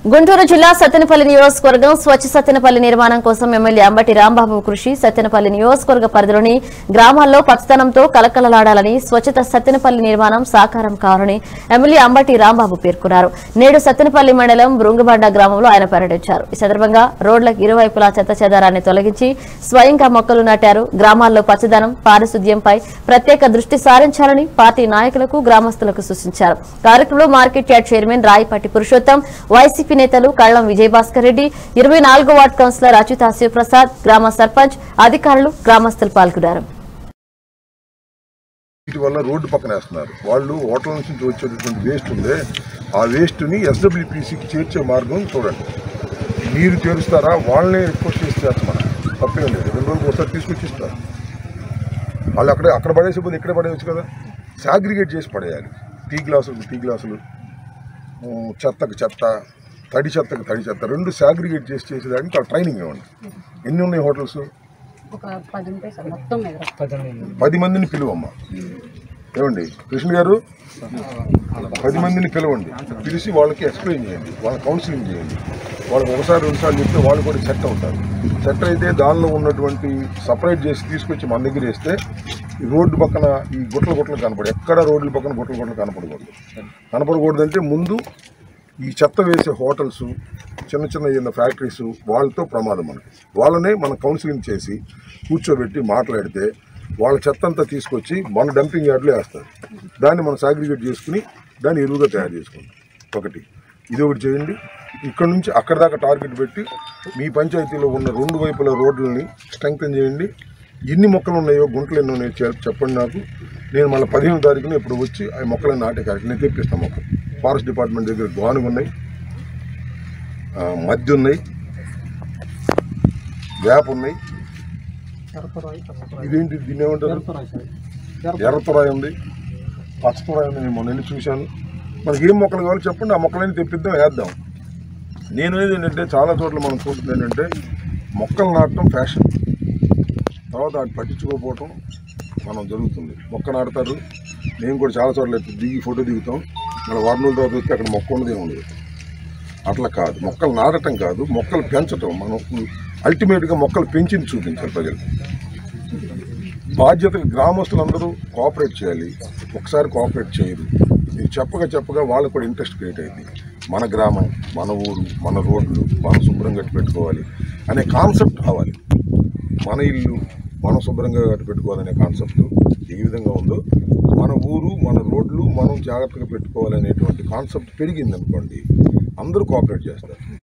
గుంటూరు జిల్లా సత్తెనపల్లి నియోజకవర్గం స్వచ్ఛ సత్తెనపల్లి నిర్మాణం కోసం ఎమ్మెల్యే అంబటి రాంబాబు కృషి సత్తెనపల్లి నియోజకవర్గ పరిధిలోని గ్రామాల్లో పచ్చదనంతో కలకలలాడాలని స్వచ్ఛత సత్తెనపల్లి నిర్మాణం సాకారం కావాలని ఎమ్మెల్యే అంబటి రాంబాబు పేర్కొన్నారు నేడు సత్తెనపల్లి మండలం బృంగబండ గ్రామంలో ఆయన పర్యటించారు ఈ సందర్భంగా రోడ్లకు ఇరువైపులా చెత్త చెదారాన్ని తొలగించి స్వయంగా మొక్కలు నాటారు గ్రామాల్లో పచ్చదనం పారిశుద్ధ్యంపై ప్రత్యేక దృష్టి సారించాలని పార్టీ నాయకులకు గ్రామస్తులకు సూచించారు కార్యక్రమంలో market yard chairman Rayapati Purushottam YCP నేతలు కళ్లం విజయభాస్కర్ రెడ్డి ఇరవై నాలుగో వార్డు కౌన్సిలర్ అచ్యుత శివప్రసాద్ గ్రామ సర్పంచ్ అధికారులు గ్రామస్తులు పాల్గొన్నారు వీటి వల్ల రోడ్డు పక్కన వేస్తున్నారు వాళ్ళు హోటల్ నుంచి వచ్చేటటువంటి వేస్ట్ ఉందే ఆ వేస్ట్ని ఎస్డబ్ల్యూపీసీకి చేర్చే మార్గం చూడండి మీరు చేరుస్తారా వాళ్ళనే రిక్వెస్ట్ చేసి చేస్తామని తప్పేం లేదు రెండు రోజులు ఒకసారి తీసుకొచ్చి ఇస్తారు వాళ్ళు అక్కడ అక్కడ పడేసే బదులు ఇక్కడే పడేయచ్చు కదా సాగ్రిగేట్ చేసి పడేయాలి టీ గ్లాసులు టీ గ్లాసులు ఉమ్, చెత్తకు చెత్త తడి చెత్తకు తడి చెత్త రెండు సాగ్రిగేట్ చేసి చేసేదానికి వాళ్ళ ట్రైనింగ్ ఇవ్వండి ఎన్ని ఉన్నాయి హోటల్స్ ఒక పది ఉంటాయి సార్ మొత్తం మీద పది మందిని పిలువమ్మా ఏమండి కృష్ణ గారు పది మందిని పిలవండి పిలిచి వాళ్ళకి ఎక్స్ప్లెయిన్ చేయండి వాళ్ళ కౌన్సిలింగ్ చేయండి వాళ్ళకి ఒకసారి రెండుసార్లు చెప్తే వాళ్ళు కూడా సెట్ అవుతారు సెట్ అయితే దానిలో ఉన్నటువంటి సపరేట్ చేసి తీసుకొచ్చి మన దగ్గర వేస్తే ఈ రోడ్డు పక్కన ఈ గుట్ల గుట్టలు కనపడి ఎక్కడ రోడ్ల పక్కన గుట్టలు గుట్టలు కనపడకూడదు కనపడకూడదంటే ముందు ఈ చెత్త వేసే హోటల్స్ చిన్న చిన్న చిన్న ఫ్యాక్టరీస్ వాళ్ళతో ప్రమాదం మనకి వాళ్ళనే మనం కౌన్సిలింగ్ చేసి కూర్చోబెట్టి మాట్లాడితే వాళ్ళ చెత్త అంతా తీసుకొచ్చి మన డంపింగ్ యార్డ్లో వేస్తారు దాన్ని మనం సాగ్రిగేట్ చేసుకుని దాన్ని ఎరువుగా తయారు చేసుకుంటాం ఒకటి ఇది ఒకటి చేయండి ఇక్కడ నుంచి అక్కడ దాకా టార్గెట్ పెట్టి మీ పంచాయతీలో ఉన్న రెండు వైపుల రోడ్లని స్ట్రెంగ్తన్ చేయండి ఎన్ని మొక్కలు ఉన్నాయో గుంటలు ఎన్ని ఉన్నాయో చె- చెప్పండి నాకు నేను మళ్ళీ పదిహేను తారీఖున ఇప్పుడు వచ్చి ఆ మొక్కలను నాటే కార్యక్రమం నేను తెప్పిస్తాను మొక్కలు ఫారెస్ట్ డిపార్ట్మెంట్ దగ్గర గానుగు ఉన్నాయి ఆ, మద్ది ఉన్నాయి వేప ఉన్నాయి ఇదేంటి దీన్ని ఏమంటారు ఎర్రతురాయి ఉంది పచ్చతురాయి ఉంది నేను మొన్న వెళ్ళి చూశాను మనకి ఏం మొక్కలు కావాలో చెప్పండి ఆ మొక్కలన్నీ తెప్పిద్దాం వేద్దాం నేను అనేది ఏంటంటే చాలా చోట్ల మనం చూస్తుంది ఏంటంటే మొక్కలు నాటడం ఫ్యాషన్ తర్వాత వాటి పట్టించుకోకపోవటం మనం జరుగుతుంది మొక్క నాటుతారు నేను కూడా చాలా చోట్ల దిగి ఫోటో దిగుతాం మన వారం రోజుల తర్వాత వస్తే అక్కడ మొక్క ఉన్నదే ఉండదు అట్లా కాదు మొక్కలు నాటటం కాదు మొక్కలు పెంచటం మనం అల్టిమేట్గా మొక్కలు పెంచింది చూపించాలి ప్రజలకు బాధ్యతగా గ్రామస్తులందరూ కోఆపరేట్ చేయాలి ఒకసారి కోఆపరేట్ చేయరు ఇది చెప్పగా చెప్పగా వాళ్ళకు కూడా ఇంట్రెస్ట్ క్రియేట్ అయింది మన గ్రామం మన ఊరు మన రోడ్లు మనం శుభ్రంగా కట్టి పెట్టుకోవాలి అనే కాన్సెప్ట్ రావాలి మన ఇల్లు మనం శుభ్రంగా కట్టి పెట్టుకోవాలనే కాన్సెప్ట్ ఏ విధంగా ఉందో మన ఊరు మన రోడ్లు మనం జాగ్రత్తగా పెట్టుకోవాలనేటువంటి కాన్సెప్ట్ పెరిగింది అనుకోండి అందరూ కోఆపరేట్ చేస్తారు